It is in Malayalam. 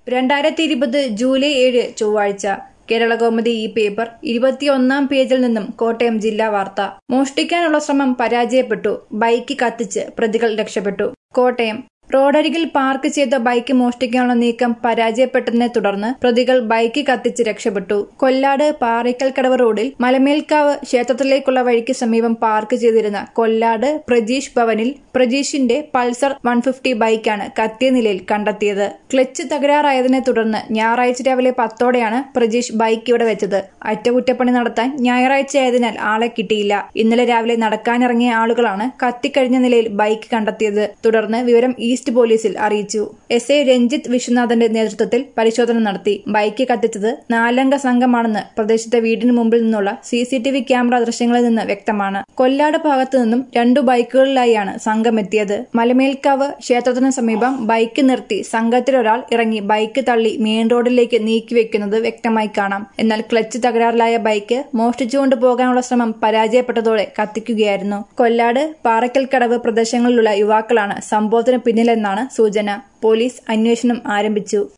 രണ്ടായിരത്തി ഇരുപത് ജൂലൈ ഏഴ് ചൊവ്വാഴ്ച കേരളകൗമുദി ഈ പേപ്പർ ഇരുപത്തിയൊന്നാം പേജിൽ നിന്നും കോട്ടയം ജില്ലാ വാർത്ത മോഷ്ടിക്കാനുള്ള ശ്രമം പരാജയപ്പെട്ടു ബൈക്ക് കത്തിച്ച് പ്രതികൾ രക്ഷപ്പെട്ടു കോട്ടയം റോഡരികിൽ പാർക്ക് ചെയ്ത ബൈക്ക് മോഷ്ടിക്കാനുള്ള നീക്കം പരാജയപ്പെട്ടതിനെ തുടർന്ന് പ്രതികൾ ബൈക്ക് കത്തിച്ച് രക്ഷപ്പെട്ടു കൊല്ലാട് പാറയ്ക്കൽക്കടവ് റോഡിൽ മലമേൽക്കാവ് ക്ഷേത്രത്തിലേക്കുള്ള വഴിക്ക് സമീപം പാർക്ക് ചെയ്തിരുന്ന കൊല്ലാട് പ്രജീഷ് ഭവനിൽ പ്രജീഷിന്റെ പൾസർ വൺ ഫിഫ്റ്റി ബൈക്കാണ് കത്തിയ നിലയിൽ കണ്ടെത്തിയത് ക്ലച്ച് തകരാറായതിനെ തുടർന്ന് ഞായറാഴ്ച രാവിലെ പത്തോടെയാണ് പ്രജീഷ് ബൈക്ക് ഇവിടെ വെച്ചത് അറ്റകുറ്റപ്പണി നടത്താൻ ഞായറാഴ്ചയായതിനാൽ ആളെ കിട്ടിയില്ല ഇന്നലെ രാവിലെ നടക്കാനിറങ്ങിയ ആളുകളാണ് കത്തിക്കഴിഞ്ഞ നിലയിൽ ബൈക്ക് കണ്ടെത്തിയത് തുടർന്ന് വിവരം ഈസ്റ്റ് പോലീസിൽ അറിയിച്ചു എസ് ഐ രഞ്ജിത്ത് വിശ്വനാഥന്റെ നേതൃത്വത്തിൽ പരിശോധന നടത്തി ബൈക്ക് കത്തിച്ചത് നാലംഗ സംഘമാണെന്ന് പ്രദേശത്തെ വീടിന് മുമ്പിൽ നിന്നുള്ള C C T V camera ദൃശ്യങ്ങളിൽ നിന്ന് വ്യക്തമാണ് കൊല്ലാട് ഭാഗത്തു നിന്നും രണ്ടു ബൈക്കുകളിലായാണ് സംഘം എത്തിയത് മലമേൽക്കാവ് ക്ഷേത്രത്തിന് സമീപം ബൈക്ക് നിർത്തി സംഘത്തിലൊരാൾ ഇറങ്ങി ബൈക്ക് തള്ളി മെയിൻ റോഡിലേക്ക് നീക്കിവെക്കുന്നത് വ്യക്തമായി കാണാം എന്നാൽ ക്ലച്ച് തകരാറിലായ ബൈക്ക് മോഷ്ടിച്ചുകൊണ്ട് പോകാനുള്ള ശ്രമം പരാജയപ്പെട്ടതോടെ കത്തിക്കുകയായിരുന്നു കൊല്ലാട് പാറയ്ക്കൽക്കടവ് പ്രദേശങ്ങളിലുള്ള യുവാക്കളാണ് സംഭവത്തിന് പിന്നിലെന്നാണ് സൂചന പോലീസ് അന്വേഷണം ആരംഭിച്ചു